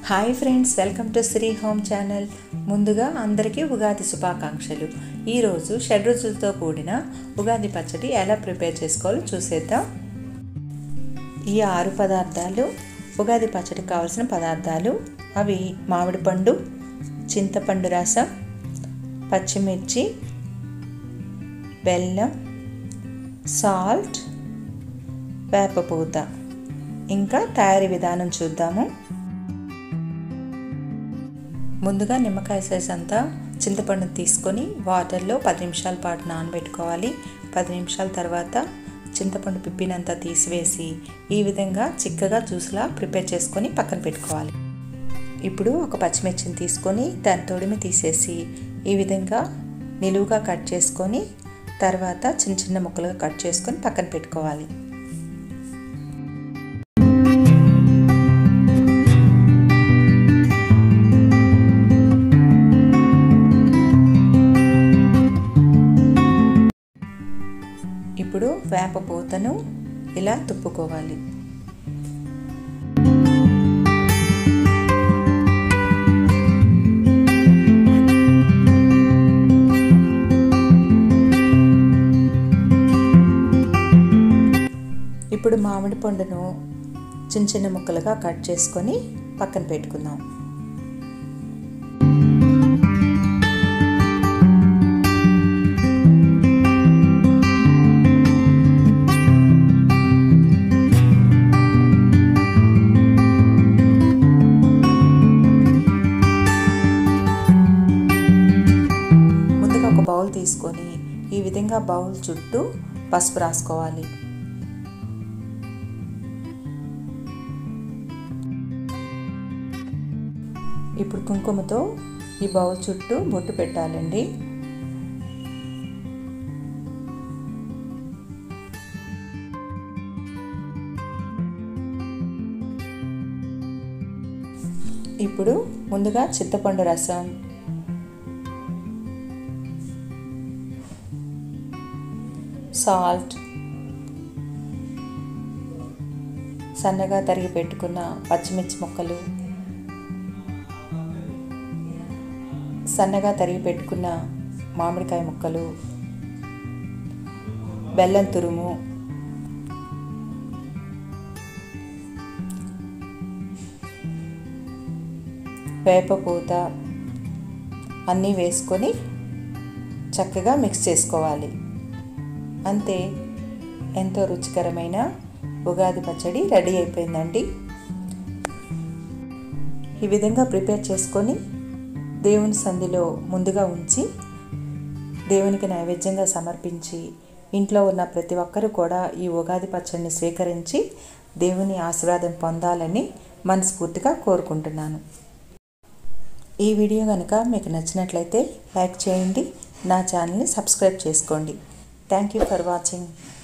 hi friends welcome to Shri home channel ముందుగా అందరికీ ఉగాది శుభాకాంక్షలు ఈరోజు షెడ్ రుచులతో కూడిన ఉగాది పచ్చడి ఎలా ప్రిపేర్ చేసుకోవాలో చూసేద్దాం ఈ ఆరు పదార్థాలు ఉగాది పచ్చడికి కావాల్సిన పదార్థాలు అవి మామిడి పండు చింతపండు రసం పచ్చిమిర్చి బెల్లం సాల్ట్ వేపపూత ఇంకా తయారీ విధానం చూద్దాము ముందుగా నిమ్మకాయ సైజ్ అంతా చింతపండుని తీసుకొని వాటర్లో పది నిమిషాల పాటు నానబెట్టుకోవాలి పది నిమిషాల తర్వాత చింతపండు పిప్పినంతా తీసివేసి ఈ విధంగా చిక్కగా జ్యూస్లా ప్రిపేర్ చేసుకొని పక్కన పెట్టుకోవాలి ఇప్పుడు ఒక పచ్చిమిర్చిని తీసుకొని దాని తొడిమి తీసేసి ఈ విధంగా నిలువుగా కట్ చేసుకొని తర్వాత చిన్న చిన్న ముక్కలుగా కట్ చేసుకొని పక్కన పెట్టుకోవాలి ఇప్పుడు వేప పూతను ఇలా తుప్పుకోవాలి ఇప్పుడు మామిడి పండును చిన్న చిన్న ముక్కలుగా కట్ చేసుకొని పక్కన పెట్టుకుందాం ముందుగా ఒక బౌల్ తీసుకొని ఈ విధంగా బౌల్ చుట్టూ పసుపు రాసుకోవాలి ఇప్పుడు కుంకుమతో ఈ బౌల్ చుట్టూ బొట్టు పెట్టాలండి ఇప్పుడు ముందుగా చింతపండు రసం సాల్ట్ సన్నగా తరిగి పెట్టుకున్న పచ్చిమిర్చి ముక్కలు సన్నగా తరిగి పెట్టుకున్న మామిడికాయ ముక్కలు బెల్లం తురుము వేపపూత అన్నీ వేసుకొని చక్కగా మిక్స్ చేసుకోవాలి అంతే ఎంతో రుచికరమైన ఉగాది పచ్చడి రెడీ అయిపోయిందండి ఈ విధంగా ప్రిపేర్ చేసుకొని దేవుని సంధిలో ముందుగా ఉంచి దేవునికి నైవేద్యంగా సమర్పించి ఇంట్లో ఉన్న ప్రతి ఒక్కరూ కూడా ఈ ఉగాది పచ్చడిని స్వీకరించి దేవుని ఆశీర్వాదం పొందాలని మనస్ఫూర్తిగా కోరుకుంటున్నాను ఈ వీడియో కనుక మీకు నచ్చినట్లయితే లైక్ చేయండి నా ఛానల్ని సబ్స్క్రైబ్ చేసుకోండి థ్యాంక్ యూ ఫర్ వాచింగ్